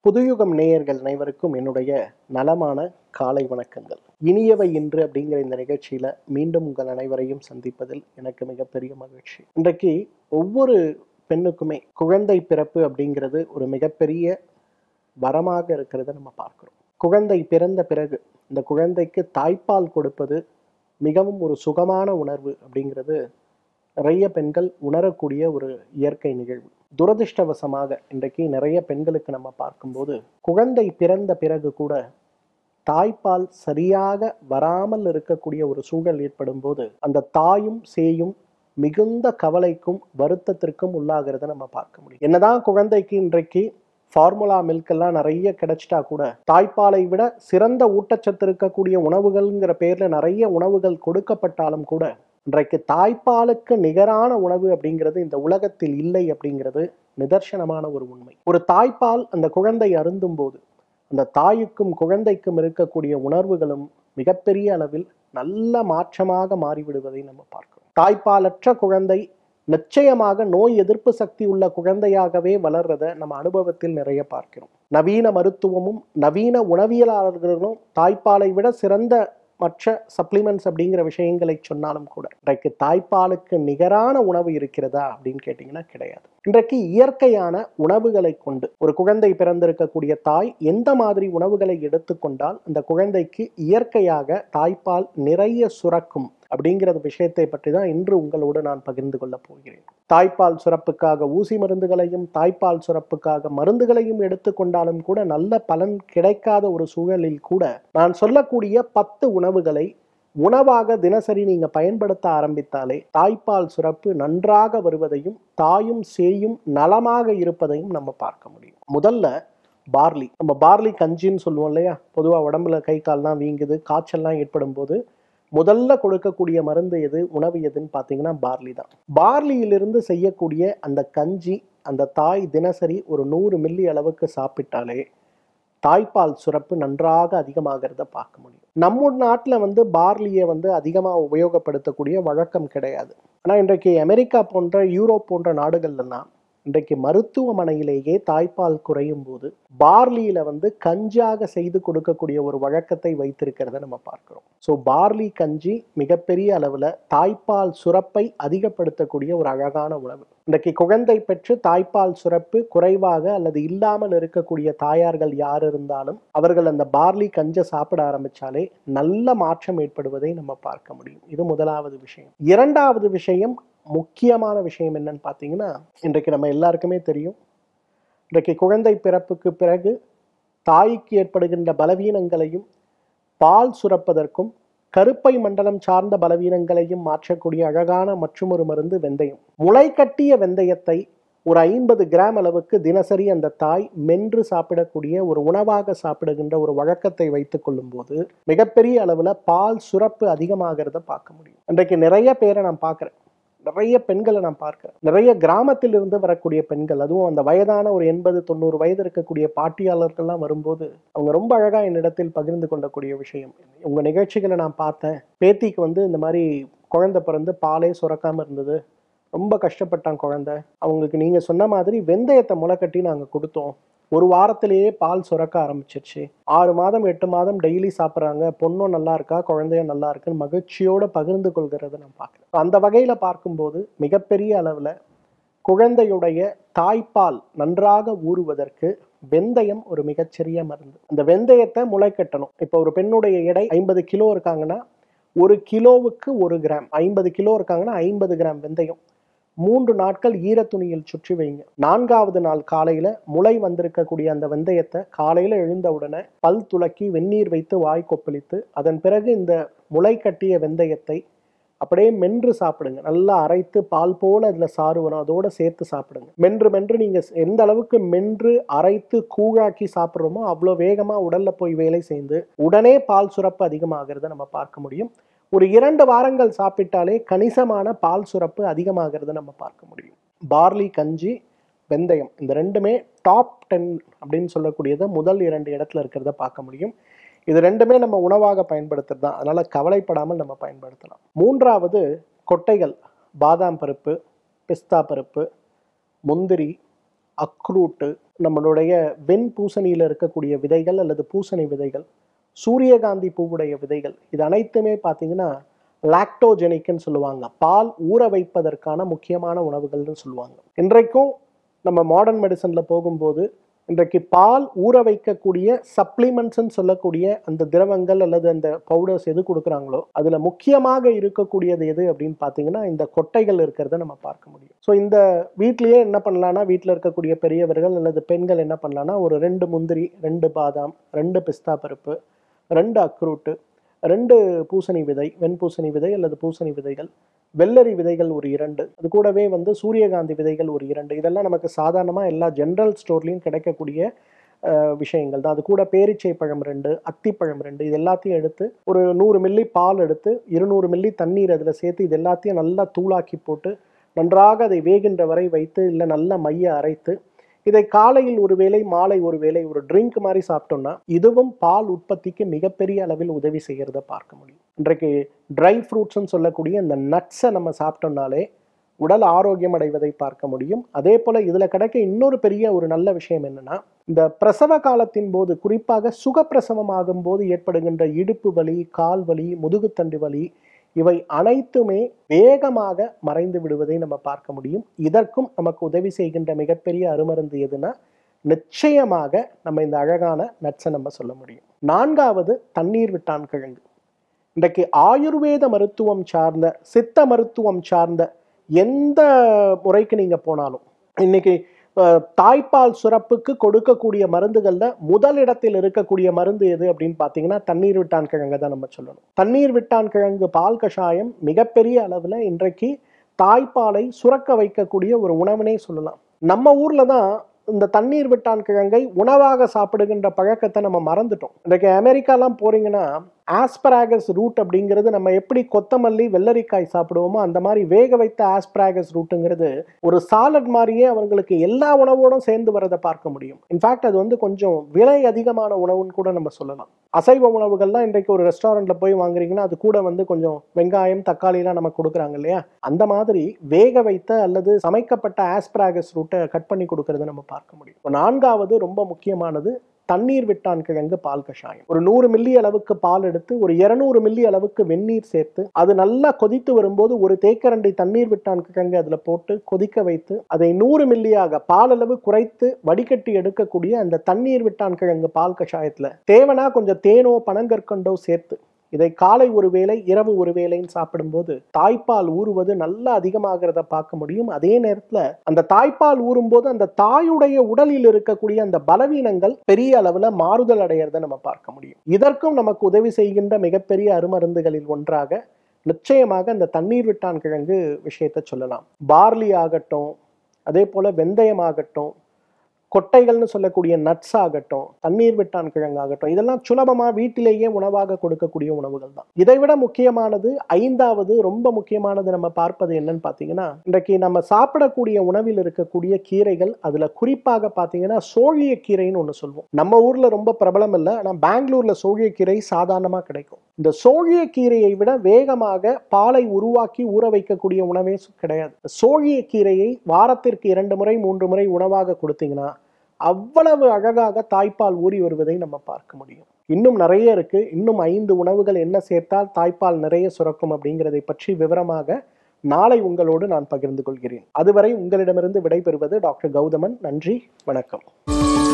புதுயுகம் நேயர்கள் அனைவருக்கும் என்னுடைய நலமான காலை வணக்கங்கள் இனியவை இன்று அப்படிங்கிற இந்த நிகழ்ச்சியில மீண்டும் உங்கள் அனைவரையும் சந்திப்பதில் எனக்கு மிகப்பெரிய மகிழ்ச்சி இன்றைக்கு ஒவ்வொரு பெண்ணுக்குமே குழந்தை பிறப்பு அப்படிங்கிறது ஒரு மிகப்பெரிய வரமாக இருக்கிறத நம்ம பார்க்கிறோம் குழந்தை பிறந்த பிறகு இந்த குழந்தைக்கு தாய்ப்பால் கொடுப்பது மிகவும் ஒரு சுகமான உணர்வு அப்படிங்கிறது நிறைய பெண்கள் உணரக்கூடிய ஒரு இயற்கை நிகழ்வு துரதிர்ஷ்டவசமாக இன்றைக்கு நிறைய பெண்களுக்கு நம்ம பார்க்கும்போது குழந்தை பிறந்த பிறகு கூட தாய்ப்பால் சரியாக வராமல் இருக்கக்கூடிய ஒரு சூழல் ஏற்படும் போது அந்த தாயும் சேயும் மிகுந்த கவலைக்கும் வருத்தத்திற்கும் உள்ளாகிறத நம்ம பார்க்க முடியும் என்னதான் குழந்தைக்கு இன்றைக்கு ஃபார்முலா மில்க் எல்லாம் நிறைய கிடைச்சிட்டா கூட தாய்ப்பாலை விட சிறந்த ஊட்டச்சத்து இருக்கக்கூடிய உணவுகள்ங்கிற பேர்ல நிறைய உணவுகள் கொடுக்கப்பட்டாலும் கூட இன்றைக்கு தாய்ப்பாலுக்கு நிகரான உணவு அப்படிங்கிறது இந்த உலகத்தில் இல்லை அப்படிங்கிறது நிதர்சனமான ஒரு உண்மை ஒரு தாய்ப்பால் அந்த குழந்தை அருந்தும் போது அந்த தாய்க்கும் குழந்தைக்கும் இருக்கக்கூடிய உணர்வுகளும் மிகப்பெரிய அளவில் நல்ல மாற்றமாக மாறிவிடுவதை நம்ம பார்க்கிறோம் தாய்ப்பாலற்ற குழந்தை நிச்சயமாக நோய் எதிர்ப்பு சக்தி உள்ள குழந்தையாகவே வளர்றத நம்ம அனுபவத்தில் நிறைய பார்க்கிறோம் நவீன மருத்துவமும் நவீன உணவியலாளர்களும் தாய்ப்பாலை விட சிறந்த மற்ற சப்ளிமெண்ட்ஸ் அப்படிங்கிற விஷயங்களை சொன்னாலும் கூட இன்றைக்கு தாய்ப்பாலுக்கு நிகரான உணவு இருக்கிறதா அப்படின்னு கேட்டிங்கன்னா கிடையாது இன்றைக்கு இயற்கையான உணவுகளை கொண்டு ஒரு குழந்தை பிறந்திருக்கக்கூடிய தாய் எந்த மாதிரி உணவுகளை எடுத்துக்கொண்டால் அந்த குழந்தைக்கு இயற்கையாக தாய்ப்பால் நிறைய சுரக்கும் அப்படிங்கிறது விஷயத்தை பற்றி தான் இன்று உங்களோடு நான் பகிர்ந்து கொள்ளப் போகிறேன் தாய்ப்பால் சுரப்புக்காக ஊசி மருந்துகளையும் தாய்ப்பால் சுரப்புக்காக மருந்துகளையும் எடுத்துக்கொண்டாலும் கூட நல்ல பலன் கிடைக்காத ஒரு சூழலில் கூட நான் சொல்லக்கூடிய பத்து உணவுகளை உணவாக தினசரி நீங்க பயன்படுத்த ஆரம்பித்தாலே தாய்ப்பால் சுரப்பு நன்றாக வருவதையும் தாயும் சேயும் நலமாக இருப்பதையும் நம்ம பார்க்க முடியும் முதல்ல பார்லி நம்ம பார்லி கஞ்சின்னு சொல்லுவோம் இல்லையா பொதுவாக உடம்புல கை கால்லாம் வீங்குது காய்ச்சல்லாம் ஏற்படும் போது முதல்ல கொடுக்கக்கூடிய மருந்து எது உணவு எதுன்னு பார்த்தீங்கன்னா பார்லி தான் பார்லியிலிருந்து செய்யக்கூடிய அந்த கஞ்சி அந்த தாய் தினசரி ஒரு நூறு மில்லி அளவுக்கு சாப்பிட்டாலே தாய்ப்பால் சுரப்பு நன்றாக அதிகமாகிறத பார்க்க முடியும் நம்ம நாட்டில் வந்து பார்லியை வந்து அதிகமாக உபயோகப்படுத்தக்கூடிய வழக்கம் கிடையாது ஆனால் இன்றைக்கு அமெரிக்கா போன்ற யூரோப் போன்ற நாடுகள்லாம் இன்றைக்கு மருத்துவமனையிலேயே தாய்ப்பால் குறையும் போது பார்லியில வந்து கஞ்சாக செய்து கொடுக்கக்கூடிய ஒரு வழக்கத்தை வைத்திருக்கிறத நம்ம பார்க்கிறோம் ஸோ பார்லி கஞ்சி மிகப்பெரிய அளவுல தாய்ப்பால் சுரப்பை அதிகப்படுத்தக்கூடிய ஒரு அழகான உணவு இன்றைக்கு குழந்தை பெற்று தாய்ப்பால் சுரப்பு குறைவாக அல்லது இல்லாமல் இருக்கக்கூடிய தாயார்கள் யார் இருந்தாலும் அவர்கள் அந்த பார்லி கஞ்சை சாப்பிட ஆரம்பிச்சாலே நல்ல மாற்றம் ஏற்படுவதை நம்ம பார்க்க முடியும் இது முதலாவது விஷயம் இரண்டாவது விஷயம் முக்கியமான விஷயம் என்னன்னு பார்த்தீங்கன்னா இன்றைக்கு நம்ம எல்லாருக்குமே தெரியும் இன்றைக்கு குழந்தை பிறப்புக்கு பிறகு தாய்க்கு ஏற்படுகின்ற பலவீனங்களையும் பால் சுரப்பதற்கும் கருப்பை மண்டலம் சார்ந்த பலவீனங்களையும் மாற்றக்கூடிய அழகான மற்றும் ஒரு மருந்து வெந்தயம் முளை கட்டிய வெந்தயத்தை ஒரு ஐம்பது கிராம் அளவுக்கு தினசரி அந்த தாய் மென்று சாப்பிடக்கூடிய ஒரு உணவாக சாப்பிடுகின்ற ஒரு வழக்கத்தை வைத்துக் கொள்ளும் போது மிகப்பெரிய அளவுல பால் சுரப்பு அதிகமாகிறத பார்க்க முடியும் இன்றைக்கு நிறைய பேரை நான் பார்க்குறேன் நிறைய பெண்களை நான் பார்க்கிறேன் நிறைய கிராமத்தில் இருந்து வரக்கூடிய பெண்கள் அதுவும் அந்த வயதான ஒரு எண்பது தொண்ணூறு வயது இருக்கக்கூடிய பாட்டியாளர்கள்லாம் வரும்போது அவங்க ரொம்ப அழகா என்னிடத்தில் பகிர்ந்து கொள்ளக்கூடிய விஷயம் உங்க நிகழ்ச்சிகளை நான் பார்த்தேன் பேத்திக்கு வந்து இந்த மாதிரி குழந்தை பிறந்து பாலே சுரக்காம இருந்தது ரொம்ப கஷ்டப்பட்டான் குழந்தை அவங்களுக்கு நீங்க சொன்ன மாதிரி வெந்தயத்தை முளைக்கட்டி நாங்க கொடுத்தோம் ஒரு வாரத்திலேயே பால் சுரக்க ஆரம்பிச்சிருச்சு ஆறு மாதம் எட்டு மாதம் டெய்லி சாப்பிட்றாங்க பொண்ணும் நல்லா இருக்கா குழந்தையும் நல்லா இருக்குன்னு மகிழ்ச்சியோட பகிர்ந்து கொள்கிறத நான் பார்க்குறேன் அந்த வகையில பார்க்கும்போது மிகப்பெரிய அளவுல குழந்தையுடைய தாய்ப்பால் நன்றாக ஊறுவதற்கு வெந்தயம் ஒரு மிகச்சிறிய மருந்து அந்த வெந்தயத்தை முளை கட்டணும் இப்போ ஒரு பெண்ணுடைய எடை ஐம்பது கிலோ இருக்காங்கன்னா ஒரு கிலோவுக்கு ஒரு கிராம் ஐம்பது கிலோ இருக்காங்கன்னா ஐம்பது கிராம் வெந்தயம் மூன்று நாட்கள் ஈரத்துணியில் சுற்றி வைங்க நான்காவது நாள் காலையில முளை வந்திருக்கக்கூடிய அந்த வெந்தயத்தை காலையில எழுந்த உடனே பல் துளக்கி வெந்நீர் வைத்து வாய் கொப்பளித்து அதன் பிறகு இந்த முளை கட்டிய வெந்தயத்தை அப்படியே மென்று சாப்பிடுங்க நல்லா அரைத்து பால் போல அதுல சாறு வரும் அதோட சேர்த்து சாப்பிடுங்க மென்று மென்று நீங்க எந்த அளவுக்கு மென்று அரைத்து கூழாக்கி சாப்பிட்றோமோ அவ்வளோ வேகமா உடல்ல போய் வேலை செய்து உடனே பால் சுரப்பு அதிகமாகிறத நம்ம பார்க்க முடியும் ஒரு இரண்டு வாரங்கள் சாப்பிட்டாலே கணிசமான பால் சுரப்பு அதிகமாகிறத நம்ம பார்க்க முடியும் பார்லி கஞ்சி வெந்தயம் இந்த ரெண்டுமே டாப் டென் அப்படின்னு சொல்லக்கூடியது முதல் இரண்டு இடத்துல இருக்கிறத பார்க்க முடியும் இது ரெண்டுமே நம்ம உணவாக பயன்படுத்துறது தான் அதனால கவலைப்படாமல் நம்ம பயன்படுத்தலாம் மூன்றாவது கொட்டைகள் பாதாம் பருப்பு பிஸ்தா பருப்பு முந்திரி அக்ரூட்டு நம்மளுடைய வெண் பூசணியில் இருக்கக்கூடிய விதைகள் அல்லது பூசணி விதைகள் சூரியகாந்தி பூவுடைய விதைகள் இது அனைத்துமே பார்த்தீங்கன்னா லாக்டோஜெனிக்னு சொல்லுவாங்க பால் ஊற வைப்பதற்கான முக்கியமான உணவுகள்னு சொல்லுவாங்க இன்றைக்கும் நம்ம மாடர்ன் மெடிசனில் போகும்போது இன்றைக்கு பால் ஊற வைக்கக்கூடிய சப்ளிமெண்ட்ஸ்ன்னு சொல்லக்கூடிய அந்த திரவங்கள் அல்லது அந்த பவுடர்ஸ் எது கொடுக்குறாங்களோ அதில் முக்கியமாக இருக்கக்கூடியது எது அப்படின்னு பார்த்தீங்கன்னா இந்த கொட்டைகள் இருக்கிறத நம்ம பார்க்க முடியும் ஸோ இந்த வீட்லேயே என்ன பண்ணலான்னா வீட்டில் இருக்கக்கூடிய பெரியவர்கள் அல்லது பெண்கள் என்ன பண்ணலான்னா ஒரு ரெண்டு முந்திரி ரெண்டு பாதாம் ரெண்டு பிஸ்தா பருப்பு ரெண்டு அக்ரூட்டு ரெண்டு பூசணி விதை வெண்பூசணி விதை அல்லது பூசணி விதைகள் வெள்ளரி விதைகள் ஒரு இரண்டு அது கூடவே வந்து சூரியகாந்தி விதைகள் ஒரு இரண்டு இதெல்லாம் நமக்கு சாதாரணமாக எல்லா ஜென்ரல் ஸ்டோர்லேயும் கிடைக்கக்கூடிய அஹ், விஷயங்கள் தான் அது கூட பேரிச்சை பழம் ரெண்டு அத்திப்பழம் ரெண்டு இது எல்லாத்தையும் எடுத்து ஒரு நூறு மில்லி பால் எடுத்து இருநூறு மில்லி தண்ணீர் அதில் சேர்த்து இது எல்லாத்தையும் நல்லா தூளாக்கி போட்டு நன்றாக அதை வேகின்ற வரை வைத்து இல்லை நல்ல மைய அரைத்து இதை காலையில் ஒரு வேளை மாலை ஒரு வேளை ஒரு ட்ரிங்க் மாதிரி சாப்பிட்டோம்னா இதுவும் பால் உற்பத்திக்கு மிகப்பெரிய அளவில் உதவி செய்கிறத பார்க்க முடியும் இன்றைக்கு ட்ரை ஃப்ரூட்ஸ்னு சொல்லக்கூடிய இந்த நட்ஸை நம்ம சாப்பிட்டோம்னாலே உடல் ஆரோக்கியம் அடைவதை பார்க்க முடியும் அதே போல இதுல கிடைக்க இன்னொரு பெரிய ஒரு நல்ல விஷயம் என்னன்னா இந்த பிரசவ காலத்தின் போது குறிப்பாக சுகப்பிரசவம் ஆகும்போது ஏற்படுகின்ற இடுப்பு வலி கால் வலி முதுகுத்தண்டு வலி இவை அனைத்துமே வேகமாக மறைந்து விடுவதை நம்ம பார்க்க முடியும் இதற்கும் நமக்கு உதவி செய்கின்ற மிகப்பெரிய அருமருந்து எதுனா நிச்சயமாக நம்ம இந்த அழகான நட்ஸை நம்ம சொல்ல முடியும் நான்காவது தண்ணீர் விட்டான் கிழங்கு இன்றைக்கு ஆயுர்வேத மருத்துவம் சார்ந்த சித்த மருத்துவம் சார்ந்த எந்த முறைக்கு நீங்க போனாலும் இன்னைக்கு அஹ், தாய்ப்பால் சுரப்புக்கு கொடுக்கக்கூடிய மருந்துகள்ல முதல் இடத்தில் இருக்கக்கூடிய மருந்து எது அப்படின்னு பார்த்தீங்கன்னா தண்ணீர் விட்டான் கிழங்கு தான் நம்ம சொல்லணும் தண்ணீர் விட்டான் கிழங்கு பால் கஷாயம் மிகப்பெரிய அளவில் இன்றைக்கு தாய்ப்பாலை சுரக்க வைக்கக்கூடிய ஒரு உணவினே சொல்லலாம் நம்ம ஊர்ல தான் இந்த தண்ணீர் விட்டான் கிழங்கை உணவாக சாப்பிடுகின்ற பழக்கத்தை நம்ம மறந்துட்டோம் இன்றைக்கு அமெரிக்காலாம் போறீங்கன்னா ஆஸ்பராகஸ் ரூட் அப்படிங்கிறது நம்ம எப்படி கொத்தமல்லி வெள்ளரிக்காய் சாப்பிடுவோமோ அந்த மாதிரி வேக வைத்த ஆஸ்பராகஸ் ரூட்டுங்கிறது ஒரு சாலட் மாதிரியே அவங்களுக்கு எல்லா உணவோடும் சேர்ந்து வரதை பார்க்க முடியும் இன்ஃபேக்ட் அது வந்து கொஞ்சம் விலை அதிகமான உணவுன்னு கூட நம்ம சொல்லலாம் அசைவ உணவுகள்லாம் இன்றைக்கு ஒரு ரெஸ்டாரண்ட்ல போய் வாங்குறீங்கன்னா அது கூட வந்து கொஞ்சம் வெங்காயம் தக்காளிலாம் நமக்கு கொடுக்குறாங்க இல்லையா அந்த மாதிரி வேக வைத்த அல்லது சமைக்கப்பட்ட ஆஸ்பராகஸ் ரூட்டை கட் பண்ணி கொடுக்கறத நம்ம பார்க்க முடியும் இப்ப நான்காவது ரொம்ப முக்கியமானது தண்ணீர் விட்டான் கிழங்கு பால் கஷாயம் ஒரு நூறு மில்லி அளவுக்கு பால் எடுத்து ஒரு இருநூறு மில்லி அளவுக்கு வெந்நீர் சேர்த்து அது நல்லா கொதித்து வரும்போது ஒரு தேக்கரண்டி தண்ணீர் விட்டான் கிழங்கு அதுல போட்டு கொதிக்க வைத்து அதை நூறு மில்லியாக பால் அளவு குறைத்து வடிகட்டி எடுக்கக்கூடிய அந்த தண்ணீர் விட்டான் கிழங்கு பால் கஷாயத்துல தேவனா கொஞ்சம் தேனோ பனங்கற்கண்டோ சேர்த்து இதை காலை ஒரு வேளை இரவு ஒரு வேளைன்னு சாப்பிடும்போது தாய்ப்பால் ஊறுவது நல்லா அதிகமாகிறத பார்க்க முடியும் அதே நேரத்துல அந்த தாய்ப்பால் ஊறும்போது அந்த தாயுடைய உடலில் இருக்கக்கூடிய அந்த பலவீனங்கள் பெரிய அளவுல மாறுதல் அடையிறத நம்ம பார்க்க முடியும் இதற்கும் நமக்கு உதவி செய்கின்ற மிகப்பெரிய அருமருந்துகளில் ஒன்றாக நிச்சயமாக அந்த தண்ணீர் விட்டான் கிழங்கு விஷயத்தை சொல்லலாம் பார்லி ஆகட்டும் அதே போல வெந்தயம் ஆகட்டும் கொட்டைகள்னு சொல்லக்கூடிய நட்ஸ் ஆகட்டும் தண்ணீர் விட்டான் கிழங்கு ஆகட்டும் இதெல்லாம் சுலபமா வீட்டிலேயே உணவாக கொடுக்கக்கூடிய உணவுகள் தான் இதை விட முக்கியமானது ஐந்தாவது ரொம்ப முக்கியமானது நம்ம பார்ப்பது என்னன்னு பார்த்தீங்கன்னா இன்றைக்கு நம்ம சாப்பிடக்கூடிய உணவில் இருக்கக்கூடிய கீரைகள் அதுல குறிப்பாக பார்த்தீங்கன்னா சோழிய கீரைன்னு ஒன்று சொல்லுவோம் நம்ம ஊர்ல ரொம்ப பிரபலம் இல்லை ஆனால் பெங்களூர்ல சோழிய கீரை சாதாரணமா கிடைக்கும் இந்த சோழிய கீரையை விட வேகமாக பாலை உருவாக்கி ஊற வைக்கக்கூடிய உணவே கிடையாது சோழிய கீரையை வாரத்திற்கு இரண்டு முறை மூன்று முறை உணவாக கொடுத்தீங்கன்னா அவ்வளவு அழகாக தாய்ப்பால் ஊறி வருவதை நம்ம பார்க்க முடியும் இன்னும் நிறைய இருக்கு இன்னும் ஐந்து உணவுகள் என்ன சேர்த்தால் தாய்ப்பால் நிறைய சுரக்கும் அப்படிங்கிறதை பற்றி விவரமாக நாளை உங்களோடு நான் பகிர்ந்து கொள்கிறேன் அதுவரை உங்களிடமிருந்து விடைபெறுவது டாக்டர் கௌதமன் நன்றி வணக்கம்